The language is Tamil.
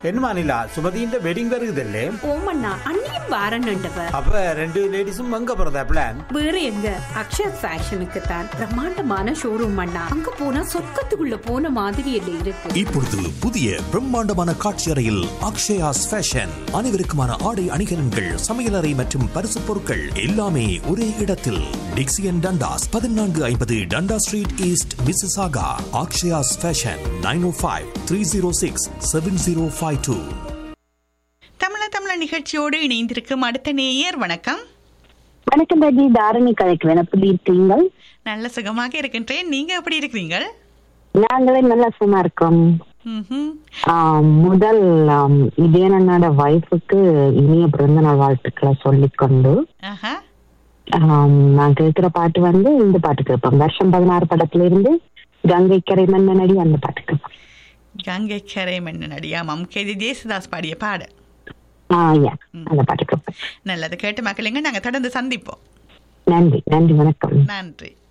என்னமா நிலா சுமதியின் வெட்டிங் வருகுதல்லே ஓமண்ணா அண்ணியும் வாரன்னுண்டவ அப்ப ரெண்டு லேடிஸும் அங்க போறதா பிளான் வேற எங்க அக்ஷயா ஃபேஷனுக்கு தான் பிரம்மாண்டமான ஷோரூம் அண்ணா அங்க போனா சொர்க்கத்துக்குள்ள போன மாதிரி இல்லை இருக்கு இப்பொழுது புதிய பிரம்மாண்டமான காட்சி அறையில் அக்ஷயாஸ் ஃபேஷன் அனைவருக்குமான ஆடை அணிகலன்கள் சமையலறை மற்றும் பரிசு பொருட்கள் எல்லாமே ஒரே இடத்தில் டிக்சியன் டண்டாஸ் பதினான்கு ஐம்பது Dundas street east Mississauga Akshayas fashion nine O five three zero six seven zero five two தமிழ தமிழ நிகழ்ச்சியோடு இணைந்திருக்கும் அடுத்த நேயர் வணக்கம் வணக்கம் ராஜி தாரணி கதைக்கிறேன் எப்படி இருக்கீங்க நல்ல சுகமாக இருக்கின்றேன் நீங்க எப்படி இருக்கிறீங்க நாங்களே நல்லா சும்மா இருக்கோம் ம்ஹும். ஆம், முதல் ஆம், இதயனோட வைஃபுக்கு இனிய பிறந்த நாள் வாழ்த்துக்களை சொல்லிக்கொண்டு ஆஹா ஆம், நான் கேட்கிற பாட்டு வந்து இந்த பாட்டு கேட்பேன் வருஷம் பதினாறு படத்துல இருந்து கங்கை கரை மன்னனடி அந்த பாட்டு கேட்பேன் கங்கை கரை மன்னன் அடியாமாம் கேதி ஜேசுதாஸ் பாடிய பாடல் ஆ யா அந்த பாட்டு கேட்பேன் நல்லது கேட்டு மக்களுங்க நாங்க தொடர்ந்து சந்திப்போம் நன்றி நன்றி வணக்கம் நன்றி